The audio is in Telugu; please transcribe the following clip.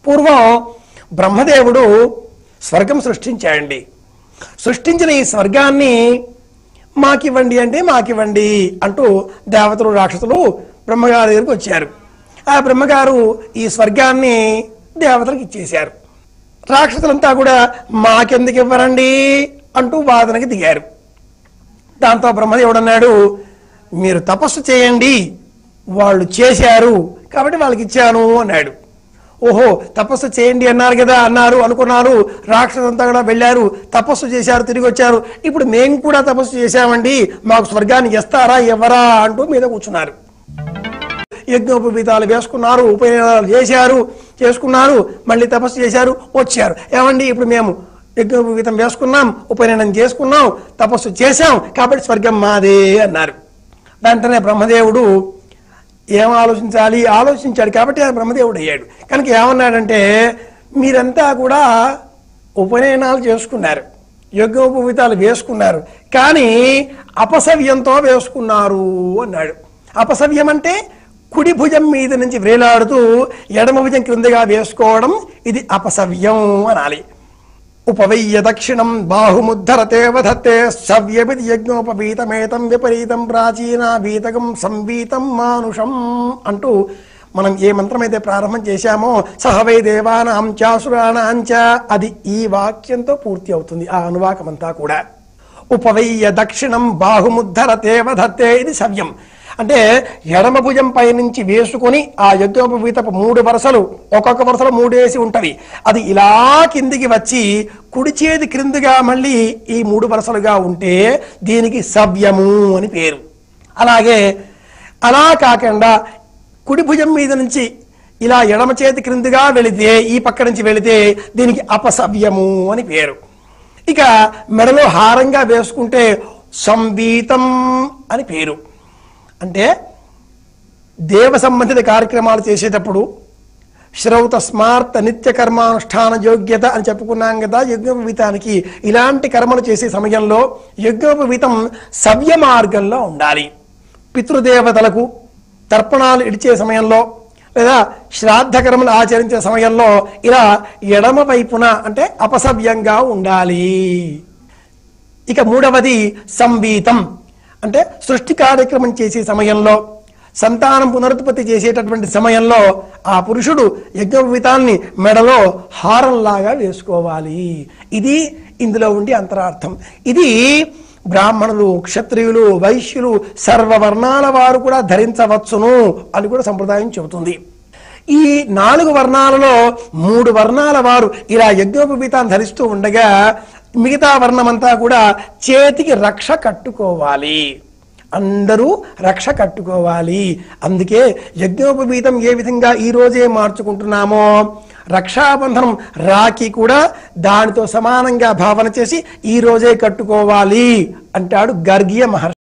పూర్వం బ్రహ్మదేవుడు స్వర్గం సృష్టించాడండి సృష్టించిన ఈ స్వర్గాన్ని మాకివ్వండి అంటే మాకివ్వండి అంటూ దేవతలు రాక్షసులు బ్రహ్మగారి దగ్గరికి వచ్చారు ఆ బ్రహ్మగారు ఈ స్వర్గాన్ని దేవతలకు ఇచ్చేశారు రాక్షసులంతా కూడా మాకెందుకు ఇవ్వరండి అంటూ వాదనకి దిగారు దాంతో బ్రహ్మదేవుడు అన్నాడు మీరు తపస్సు చేయండి వాళ్ళు చేశారు కాబట్టి వాళ్ళకి ఇచ్చాను అన్నాడు ఓహో తపస్సు చేయండి అన్నారు కదా అన్నారు అనుకున్నారు రాక్షసులంతా కూడా వెళ్ళారు తపస్సు చేశారు తిరిగి వచ్చారు ఇప్పుడు మేము కూడా తపస్సు చేశామండి మాకు స్వర్గాన్ని ఇస్తారా ఎవరా అంటూ మీద కూర్చున్నారు యజ్ఞోపవీతాలు వేసుకున్నారు ఉపనయనాలు చేశారు చేసుకున్నారు మళ్ళీ తపస్సు చేశారు వచ్చారు ఏమండి ఇప్పుడు మేము యజ్ఞోపవీతం వేసుకున్నాం ఉపనయనం చేసుకున్నాం తపస్సు చేశాం కాబట్టి స్వర్గం మాదే అన్నారు వెంటనే బ్రహ్మదేవుడు ఏం ఆలోచించాలి ఆలోచించాడు కాబట్టి ఆయన బ్రహ్మదేవుడు అయ్యాడు కనుక ఏమన్నాడంటే మీరంతా కూడా ఉపనయనాలు చేసుకున్నారు యజ్ఞోపవీతాలు వేసుకున్నారు కానీ అపసవ్యంతో వేసుకున్నారు అన్నాడు అపసవ్యం అంటే కుడి భుజం మీద నుంచి వ్రేలాడుతూ ఎడమ భుజం క్రిందగా వేసుకోవడం ఇది అపసవ్యం అనాలి ఉపవయ్య దక్షిణం బాహుముద్ధరతే వధత్తే సవ్యమితి యజ్ఞోపవీతమేతం విపరీతం ప్రాచీన వీతకం సంవీతం మానుషం అంటూ మనం ఏ మంత్రమైతే ప్రారంభం చేశామో సహవై దేవానాం చాసురాణాం చ అది ఈ వాక్యంతో పూర్తి అవుతుంది ఆ అనువాకం అంతా కూడా ఉపవయ్య దక్షిణం బాహుముద్ధరతే వధత్తే ఇది సవ్యం అంటే ఎడమ భుజం పై నుంచి వేసుకొని ఆ యజ్ఞోపవీతపు మూడు వరుసలు ఒక్కొక్క వరుసలో మూడేసి ఉంటవి అది ఇలా కిందికి వచ్చి కుడి చేతి క్రిందిగా మళ్ళీ ఈ మూడు వరుసలుగా ఉంటే దీనికి సవ్యము అని పేరు అలాగే అలా కాకుండా కుడి భుజం మీద నుంచి ఇలా ఎడమ చేతి క్రిందిగా వెళితే ఈ పక్క నుంచి వెళితే దీనికి అపసవ్యము అని పేరు ఇక మెడలో హారంగా వేసుకుంటే సంవీతం అని పేరు అంటే దేవ సంబంధిత కార్యక్రమాలు చేసేటప్పుడు శ్రౌత స్మార్త నిత్య కర్మానుష్ఠాన యోగ్యత అని చెప్పుకున్నాం కదా యజ్ఞోపవీతానికి ఇలాంటి కర్మలు చేసే సమయంలో యజ్ఞోపవీతం సవ్య మార్గంలో ఉండాలి పితృదేవతలకు తర్పణాలు ఇడిచే సమయంలో లేదా శ్రాద్ధ కర్మలు ఆచరించే సమయంలో ఇలా ఎడమ వైపున అంటే అపసవ్యంగా ఉండాలి ఇక మూడవది సంవీతం అంటే సృష్టి కార్యక్రమం చేసే సమయంలో సంతానం పునరుత్పత్తి చేసేటటువంటి సమయంలో ఆ పురుషుడు యజ్ఞోపవీతాన్ని మెడలో హారంలాగా వేసుకోవాలి ఇది ఇందులో ఉండి అంతరార్థం ఇది బ్రాహ్మణులు క్షత్రియులు వైశ్యులు సర్వవర్ణాల వారు కూడా ధరించవచ్చును అని కూడా సంప్రదాయం చెబుతుంది ఈ నాలుగు వర్ణాలలో మూడు వర్ణాల వారు ఇలా యజ్ఞోపవీతాన్ని ధరిస్తూ ఉండగా మిగతా వర్ణమంతా కూడా చేతికి రక్ష కట్టుకోవాలి అందరూ రక్ష కట్టుకోవాలి అందుకే యజ్ఞోపవీతం ఏ విధంగా ఈ రోజే మార్చుకుంటున్నామో రక్షాబంధనం రాఖీ కూడా దానితో సమానంగా భావన చేసి ఈ రోజే కట్టుకోవాలి అంటాడు గర్గీయ మహర్షి